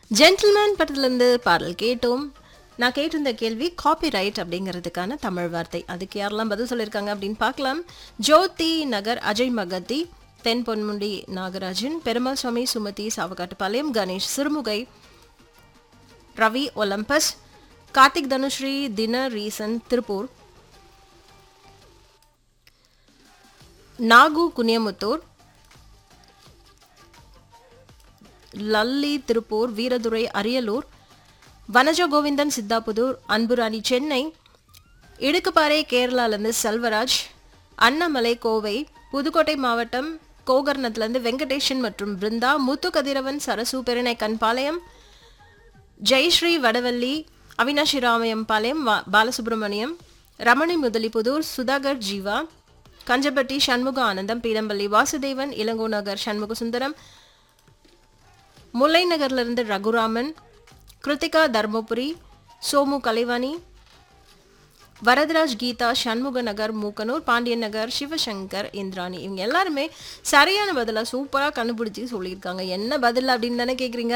gentleman படத்துலேருந்து பாடல் கேட்டோம் நான் கேட்டிருந்த கேள்வி காப்பிரைட் அப்படிங்கிறதுக்கான தமிழ் வார்த்தை அதுக்கு யாரெல்லாம் பதில் சொல்லியிருக்காங்க அப்படின்னு பார்க்கலாம் ஜோதி நகர் அஜய் மகத்தி தென் பொன்முண்டி நாகராஜன் பெருமாள் சுவாமி சுமதி சாவகாட்டுப்பாளையம் கணேஷ் சிறுமுகை ரவி ஒலம்பஸ் கார்த்திக் தனுஸ்ரீ தின ரீசன் திருப்பூர் நாகு குனியமுத்தூர் லல்லி திருப்பூர் வீரதுரை அரியலூர் வனஜ கோவிந்தன் சித்தாபுதூர் அன்புராணி சென்னை இடுக்குப்பாறை கேரளாலேருந்து செல்வராஜ் அண்ணாமலை கோவை புதுக்கோட்டை மாவட்டம் கோகர்ணத்துலேருந்து வெங்கடேஷன் மற்றும் பிருந்தா முத்து கதிரவன் சரசு பெருனை கண்பாளையம் ஜெயஸ்ரீ வடவள்ளி அவினாஷி ராமயம் பாளையம் வா- பாலசுப்ரமணியம் ரமணி முதலிபுதூர் சுதாகர் ஜீவா கஞ்சப்பட்டி சண்முக ஆனந்தம் பீடம்பள்ளி வாசுதேவன் இளங்கோ நகர் சண்முக சுந்தரம் முல்லை நகர்ல இருந்து ரகுராமன் கிருத்திகா தர்மபுரி சோமு கலைவாணி வரதராஜ் கீதா சண்முக நகர் மூக்கனூர் பாண்டியன் நகர் சிவசங்கர் இந்திராணி இவங்க எல்லாருமே சரியான பதிலா சூப்பரா கண்டுபிடிச்சி சொல்லியிருக்காங்க என்ன பதில் அப்படின்னு தானே கேக்குறீங்க